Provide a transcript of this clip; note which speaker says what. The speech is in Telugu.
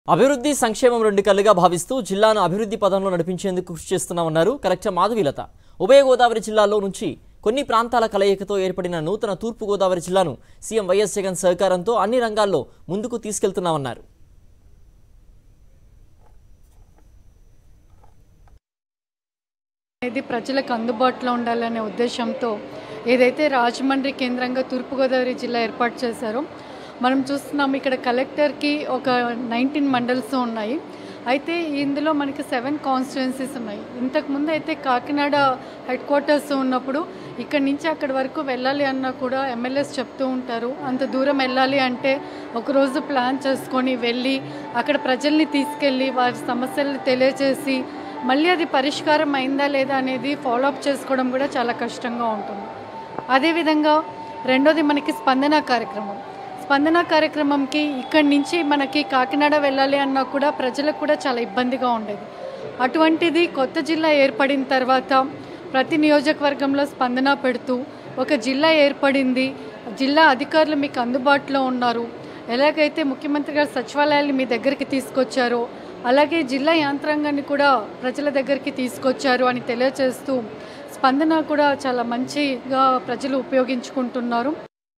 Speaker 1: అభివృద్ధి సంక్షేమం రెండు కళ్ళుగా భావిస్తూ జిల్లాను అభివృద్ధి పదంలో నడిపించేందుకు కృషి చేస్తున్నామన్నారు కలెక్టర్ మాధవీలత ఉభయ గోదావరి జిల్లాలో నుంచి కొన్ని ప్రాంతాల కలయికతో ఏర్పడిన నూతన తూర్పు గోదావరి జిల్లాను సీఎం వైఎస్ జగన్ సహకారంతో అన్ని రంగాల్లో ముందుకు తీసుకెళ్తున్నామన్నారు
Speaker 2: అనేది ప్రజలకు అందుబాటులో ఉండాలనే ఉద్దేశంతో ఏదైతే రాజమండ్రి కేంద్రంగా తూర్పుగోదావరి జిల్లా ఏర్పాటు చేశారో మనం చూస్తున్నాం ఇక్కడ కలెక్టర్కి ఒక నైన్టీన్ మండల్స్ ఉన్నాయి అయితే ఇందులో మనకి సెవెన్ కాన్స్టిట్యున్సీస్ ఉన్నాయి ఇంతకుముందు అయితే కాకినాడ హెడ్ క్వార్టర్స్ ఉన్నప్పుడు ఇక్కడి నుంచి అక్కడి వరకు వెళ్ళాలి అన్నా కూడా ఎమ్మెల్యేస్ చెప్తూ ఉంటారు అంత దూరం వెళ్ళాలి అంటే ఒకరోజు ప్లాన్ చేసుకొని వెళ్ళి అక్కడ ప్రజల్ని తీసుకెళ్ళి వారి సమస్యలు తెలియజేసి మళ్ళీ అది పరిష్కారం అయిందా లేదా అనేది ఫాలోఅప్ చేసుకోవడం కూడా చాలా కష్టంగా ఉంటుంది అదేవిధంగా రెండోది మనకి స్పందన కార్యక్రమం స్పందన కార్యక్రమంకి ఇక్కడి నుంచి మనకి కాకినాడ వెళ్ళాలి అన్నా కూడా ప్రజలకు కూడా చాలా ఇబ్బందిగా ఉండేది అటువంటిది కొత్త జిల్లా ఏర్పడిన తర్వాత ప్రతి నియోజకవర్గంలో స్పందన పెడుతూ ఒక జిల్లా ఏర్పడింది జిల్లా అధికారులు మీకు అందుబాటులో ఉన్నారు ఎలాగైతే ముఖ్యమంత్రి గారు సచివాలయాన్ని మీ దగ్గరికి తీసుకొచ్చారో అలాగే జిల్లా యంత్రాంగాన్ని కూడా ప్రజల దగ్గరికి తీసుకొచ్చారు అని తెలియజేస్తూ స్పందన కూడా చాలా మంచిగా ప్రజలు ఉపయోగించుకుంటున్నారు